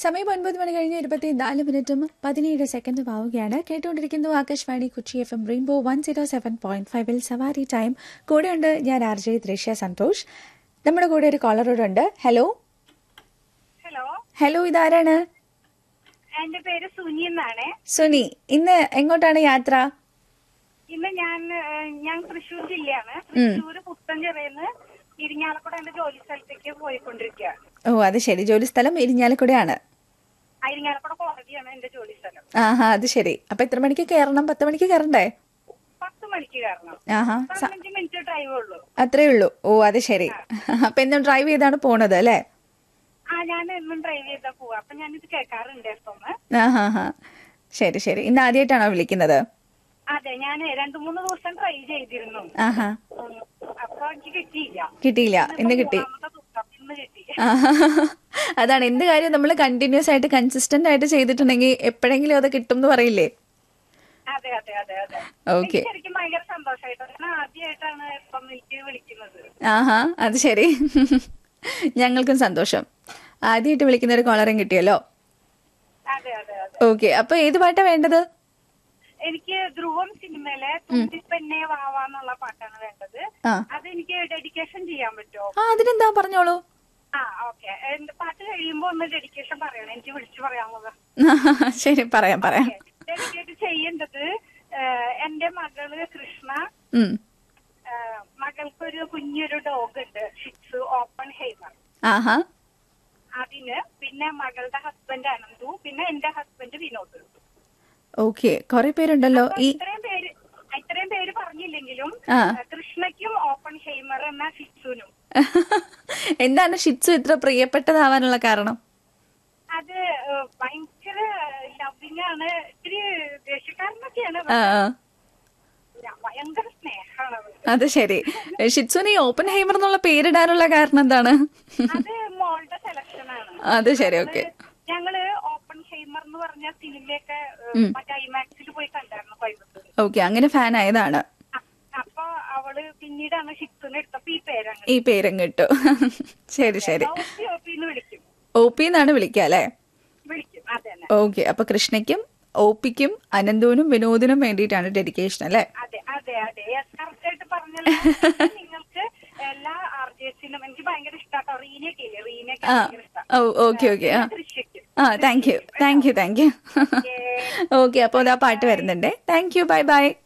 സമയം ഒൻപത് മണി കഴിഞ്ഞ് ഇരുപത്തി നാല് മിനിറ്റും പതിനേഴ് സെക്കൻഡും ആവുകയാണ് കേട്ടുകൊണ്ടിരിക്കുന്നു Akashvani Kochi F M rainbow one zero seven point ഫൈവിൽ സവാരി ടൈം കൂടെയുണ്ട് ഞാൻ ആർ ജെ ദൃശ്യ സന്തോഷ് നമ്മുടെ കൂടെ ഒരു കോളറോടുണ്ട് ഹലോ ഹലോ ഹലോ ഇതാരാണ് എന്റെ പേര് സുനി എന്നാണ് സുനി ഇന്ന് എങ്ങോട്ടാണ് യാത്ര ഇന്ന് ഞാൻ ഏഹ്, ഞാൻ തൃശ്ശൂർ ജില്ലയാണ് തൃശ്ശൂർ പുത്തഞ്ചിറയിന്ന് ഇരിങ്ങാലക്കുട എന്റെ ജോലി സ്ഥലത്തേക്ക് പോയിക്കൊണ്ടിരിക്കുകയാണ് ഓ അത് ശരി ജോലി സ്ഥലം ഇരിഞ്ഞാലക്കുടയാണ് ആ ഇരിങ്ങാലക്കുട കോടതിയാണ് എന്റെ ജോലി സ്ഥലം ആഹാ അത് ശരി അപ്പൊ എത്ര മണിക്ക് കയറണം പത്ത് മണിക്ക് കയറണ്ടേ പത്ത് മണിക്ക് കയറണം ആഹാ സ- പതിനഞ്ച് മിനിറ്റ് ഡ്രൈവ് ഉള്ളൂ അത്രേ ഉള്ളൂ ഓ അത് ശരി അപ്പൊ എന്നും ഡ്രൈവ് ചെയ്താണ് പോണത് അല്ലേ ആ ഞാൻ എന്നും ഡ്രൈവ് ചെയ്താ പോവാ അപ്പൊ ഞാനിത് കേൾക്കാറുണ്ട് എപ്പം ആഹാ ഹാ ശരി ശരി ഇന്ന് ആദ്യമായിട്ടാണോ വിളിക്കുന്നത് അതെ ഞാൻ രണ്ടു മൂന്ന് ദിവസം ട്രൈ ചെയ്തിരുന്നു ആഹാ ഉം. അപ്പൊ എനിക്ക് കിട്ടിയില്ല കിട്ടിയില്ല ഇന്ന് കിട്ടി മൂന്നാമത്തെ ദിവസം ഇന്ന് കിട്ടി ആഹാ. അതാണ് എന്ത് കാര്യം നമ്മൾ കണ്ടിന്യൂസ് ആയിട്ട് കൺസിസ്റ്റന്റ് ആയിട്ട് ചെയ്തിട്ടുണ്ടെങ്കിൽ എപ്പോഴെങ്കിലും അത് കിട്ടും എന്ന് പറയില്ലേ അതെ അതെ അതെ അതെ ഓക്കെ എനിക്ക് ശരിക്കും ഭയങ്കര സന്തോഷമായിട്ടോ ഞാൻ ആദ്യമായിട്ടാണ് ഇപ്പം എനിക്ക് വിളിക്കുന്നത് ആഹാ അത് ശരി ഞങ്ങൾക്കും സന്തോഷം ആദ്യമായിട്ട് വിളിക്കുന്ന ഒരു കോളറും കിട്ടിയല്ലോ അതെ അതെ അതെ ഓക്കെ അപ്പൊ ഏത് പാട്ടാ വേണ്ടത് എനിക്ക് ധ്രുവം സിനിമയിലെ തുമ്പിപ്പെന്നെ വാവാന്നുള്ള പാട്ടാണ് വേണ്ടത് ആ അത് എനിക്ക് ഡെഡിക്കേഷൻ ചെയ്യാൻ പറ്റുമോ ആ അതിനെന്താ പറഞ്ഞോളൂ ആ ഓക്കെ പാട്ട് കഴിയുമ്പോ ഒന്ന് ഡെഡിക്കേഷൻ പറയണം എനിക്ക് വിളിച്ചു പറയാനുള്ളത് ശരി പറയാം പറയാം ഡെഡിക്കേറ്റ് ചെയ്യേണ്ടത് ഏഹ്, എന്റെ മകള് കൃഷ്ണ ഉം. ഏഹ്, മകൾക്കൊരു കുഞ്ഞൊരു ഡോഗ് ഉണ്ട് ഷിറ്റ്സ് ഓപ്പൺ ഹെയ്മർ ആഹാ അതിന് പിന്നെ മകളുടെ ഹസ്ബൻഡ് അനന്തു പിന്നെ എന്റെ ഹസ്ബൻഡ് വിനോദ് ഓക്കെ കുറെ പേരുണ്ടല്ലോ ഈ ഇത്രയും പേര് ഇത്രയും പേര് പറഞ്ഞില്ലെങ്കിലും ആ ഏഹ്, കൃഷ്ണയ്ക്കും ഓപ്പൺ ഹെയ്മർ എന്ന ഷിറ്റ്സുനും എന്താണ് ഷിറ്റ്സു ഇത്ര പ്രിയപ്പെട്ടതാവാനുള്ള കാരണം അത് ഏഹ്, ഭയങ്കര ലവിങ് ആണ് ഇത്തിരി ദേഷ്യക്കാരനൊക്കെയാണ് ആ ആ. ഞാൻ ഭയങ്കര സ്നേഹമാണ് അത്. അത് ശരി ഷിറ്റ്സുന് ഈ ഓപ്പൺ ഹൈമർ എന്നുള്ള പേരിടാനുള്ള കാരണം എന്താണ് അത് മോളുടെ സെലക്ഷൻ ആണ് അത് ശരി ഓക്കെ ഞങ്ങള് ഓപ്പൺ ഹെയ്മർ എന്ന് പറഞ്ഞ സിനിമയൊക്കെ മറ്റേ ഐമാക്സിൽ പോയി കണ്ടായിരുന്നു കോയമ്പത്തൂർ ഓക്കെ അങ്ങനെ ഫാൻ ആയതാണ് അ- അപ്പൊ അവള് പിന്നീടാണ് ഷിപ്സിന് എടുത്തപ്പോ ഈ പേരങ്ങ് ഈ പേരും കിട്ടു ശരി ശരി ഓപ്പി ഓപ്പിന്ന് വിളിക്കും ഒ പി എന്നാണ് വിളിക്കുക അല്ലേ വിളിക്കും അതെ തന്നെ ഓക്കെ അപ്പൊ കൃഷ്ണയ്ക്കും ഒ പിക്കും അനന്തുവിനും വിനോദിനും വേണ്ടിയിട്ടാണ് ഡെഡിക്കേഷൻ അല്ലേ അതെ അതെ അതെ കറക്റ്റ് ആയിട്ട് പറഞ്ഞല്ലോ നിങ്ങൾക്ക് എല്ലാ ആർജേസിനും എനിക്ക് ഭയങ്കര ഇഷ്ടാട്ടോ റീനയൊക്കെ ഇല്ലേ റീനയൊക്കെ ആ ഭയങ്കര ഇഷ്ടം ഓ ഓക്കെ ഓക്കെ ആ ദൃശ്യക്കും ആ thank you thank you thank you okay അപ്പോൾ അതാ പാട്ട് വരുന്നുണ്ടേ താങ്ക് യു ബൈ ബൈ